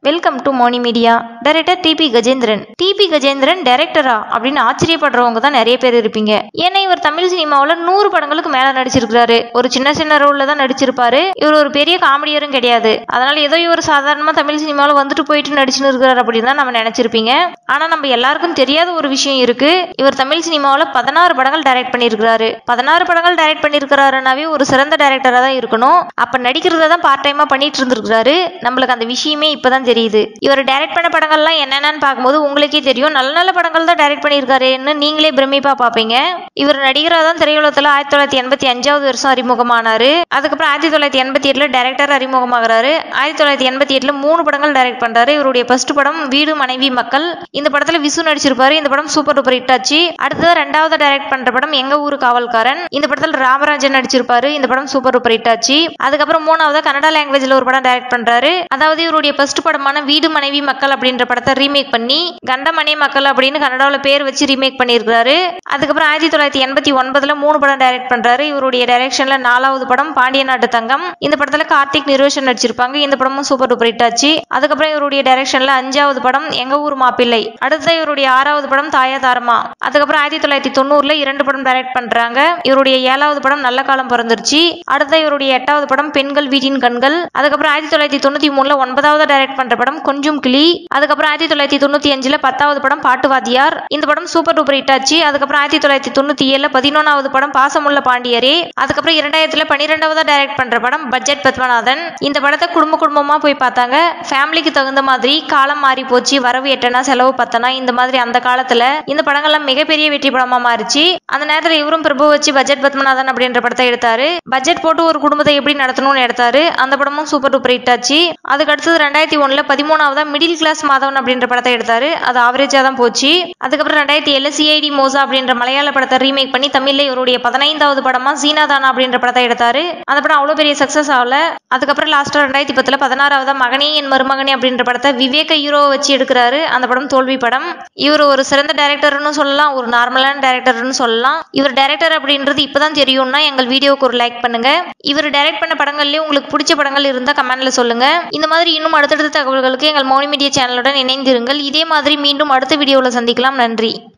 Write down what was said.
welcome to Moni media director T P Gajendran T P Gajendran டைரக்டரா அப்படின்னு ஆச்சரியப்படுறவங்க தான் நிறைய பேர் இருப்பீங்க ஏன்னா இவர் தமிழ் சினிமாவில் நூறு படங்களுக்கு மேல நடிச்சிருக்காரு ஒரு சின்ன சின்ன ரோல்ல தான் நடிச்சிருப்பாரு இவர் ஒரு பெரிய காமெடியரும் கிடையாது அதனால ஏதோ இவர் சாதாரணமா தமிழ் சினிமாவில் வந்துட்டு போயிட்டு நடிச்சுன்னு இருக்கிறார் அப்படின்னு தான் நம்ம நினைச்சிருப்பீங்க ஆனா நம்ம எல்லாருக்கும் தெரியாத ஒரு விஷயம் இருக்கு இவர் தமிழ் சினிமாவில் பதினாறு படங்கள் டைரக்ட் பண்ணியிருக்கிறாரு பதினாறு படங்கள் டைரக்ட் பண்ணியிருக்கிறாருனாவே ஒரு சிறந்த டைரக்டரா தான் இருக்கணும் அப்ப நடிக்கிறத தான் பார்ட் டைமா பண்ணிட்டு இருந்திருக்காரு நம்மளுக்கு அந்த விஷயமே இப்பதான் தெரியுது இவர் டைரக்ட் பண்ண படங்கள்லாம் என்னென்னு பார்க்கும்போது உங்களுக்கே தெரியும் நல்ல நல்ல படங்கள் தான் டைரக்ட் பண்ணியிருக்காருன்னு நீங்களே பிரமிப்பா பார்ப்பீங்க இவர் நடிகராக தான் திரையுலகத்தில் ஆயிரத்தி தொள்ளாயிரத்தி எண்பத்தி அஞ்சாவது வருஷம் அறிமுகமானாரு அதுக்கப்புறம் ஆயிரத்தி தொள்ளாயிரத்தி எண்பத்தி எட்டுல டைரக்டர் அறிமுகமாகிறாரு ஆயிரத்தி தொள்ளாயிரத்தி எண்பத்தி எட்டுல மூணு படங்கள் டைரக்ட் பண்றாரு இவருடைய ஃபர்ஸ்ட் படம் வீடு மனைவி மக்கள் இந்த படத்துல விசு நடிச்சிருப்பாரு இந்த படம் சூப்பர் டூப்பர் ஹிட் ஆச்சு அடுத்தது ரெண்டாவது டைரக்ட் பண்ற படம் எங்க ஊரு காவல்காரன் இந்த படத்துல ராமராஜன் நடிச்சிருப்பாரு இந்த படம் சூப்பர் டூப்பர் ஹிட் ஆச்சு அதுக்கப்புறம் மூணாவது கன்னடா லாங்குவேஜ்ல ஒரு படம் டைரக்ட் பண்றாரு அதாவது இவருடைய ஃபர்ஸ்ட் படமான வீடு மனைவி மக்கள் அப்படின்ற படத்தை ரீமேக் பண்ணி கண்டமணி மக்கள் அப்படின்னு கன்னடாவில் பேர் வச்சு ரீமேக் பண்ணியிருக்காரு அதுக்கப்புறம் ஆயிரத்தி தொள்ளாயிரத்தி எண்பத்தி ஒன்பதுல மூணு படம் டைரக்ட் பண்றாரு இவருடைய டைரக்ஷன்ல நாலாவது படம் பாண்டிய நாட்டு தங்கம் இந்த படத்துல கார்த்திக் நிரோஷன் நடிச்சிருப்பாங்க இந்த படமும் சூப்பர் டூப்பர் ஹிட் ஆச்சு அதுக்கப்புறம் இவருடைய டைரக்ஷன்ல அஞ்சாவது படம் எங்க ஊர் மாப்பிள்ளை அடுத்த இவருடைய ஆறாவது படம் தாயா தாரமா அதுக்கப்புறம் ஆயிரத்தி தொள்ளாயிரத்தி தொண்ணூறுல இரண்டு படம் டைரக்ட் பண்றாங்க இவருடைய ஏழாவது படம் நல்ல காலம் பிறந்துருச்சு அடுத்த இவருடைய எட்டாவது படம் பெண்கள் வீட்டின் கண்கள் அதுக்கப்புறம் ஆயிரத்தி தொள்ளாயிரத்தி தொண்ணூத்தி மூணுல ஒன்பதாவது டைரக்ட் பண்ற படம் கொஞ்சம் கிளி அதுக்கப்புறம் ஆயிரத்தி தொள்ளாயிரத்தி தொண்ணூத்தி அஞ்சுல பத்தாவது படம் பாட்டுவாதியார் இந்த படம் சூப்பர் டூப்பர் ஹிட் ஆச்சு அதுக்கப்புறம் ஆயிரத்தி தொள்ளாயிரத்தி தொண்ணூத்தி ஏழுல பதினொன்னாவது படம் பாசமுள்ள பாண்டியரே அதுக்கப்புறம் இரண்டாயிரத்துல பன்னிரெண்டாவதா டைரக்ட் பண்ற படம் பட்ஜெட் பத்மநாதன் இந்த படத்தை குடும்ப குடும்பமா போய் பார்த்தாங்க ஃபேமிலிக்கு தகுந்த மாதிரி காலம் மாறி போச்சு வரவு எட்டனா செலவு பத்தனா இந்த மாதிரி அந்த காலத்துல இந்த படங்கள்லாம் மிகப்பெரிய வெற்றி படமா மாறிச்சு அந்த நேரத்துல இவரும் பிரபு வச்சு பட்ஜெட் பத்மநாதன் அப்படின்ற படத்தை எடுத்தாரு பட்ஜெட் போட்டு ஒரு குடும்பத்தை எப்படி நடத்தணும்னு எடுத்தாரு அந்த படமும் சூப்பர் டூப்பர் ஹிட் ஆச்சு அதுக்கு அடுத்தது ரெண்டாயிரத்தி ஒண்ணுல பதிமூணாவதா மிடில் கிளாஸ் மாதவன் அப்படின்ற படத்தை எடுத்தாரு அது ஆவரேஜா தான் போச்சு அதுக்கப்புறம் ரெண்டாயிரத்தி ஏழு சிஐடி மோசா அப்படின்ற மலையாள படத்தை ரீமேக் பண்ணி தமிழ்ல இவருடைய பதினைந்தாவது படமா சீனாதானா அப்படின்ற படத்தை எடுத்தாரு அந்த படம் அவ்வளவு பெரிய சக்சஸ் ஆகல அதுக்கப்புறம் லாஸ்டா ரெண்டாயிரத்தி பத்துல பதினாறாவதா மகனே என் மருமகனே அப்படின்ற படத்தை விவேக ஹீரோவை வச்சு எடுக்கிறாரு அந்த படம் தோல்வி படம் இவர் ஒரு சிறந்த டைரக்டர்னு சொல்லலாம் ஒரு நார்மலான டைரக்டர்னு சொல்லலாம் இவர் டைரக்டர் அப்படின்றது இப்பதான் தெரியும்னா எங்கள் வீடியோவுக்கு ஒரு லைக் பண்ணுங்க இவர் டைரக்ட் பண்ண படங்கள்லயே உங்களுக்கு பிடிச்ச படங்கள் இருந்தா கமெண்ட்ல சொல்லுங்க இந்த மாதிரி இன்னும் அடுத்தடுத்த தகவல்களுக்கு எங்கள் மௌனி மீடியா சேனலுடன் இணைந்திருங்கள் இதே மாதிரி மீண்டும் அடுத்த வீடியோவில் சந்திக்கலாம் நன்றி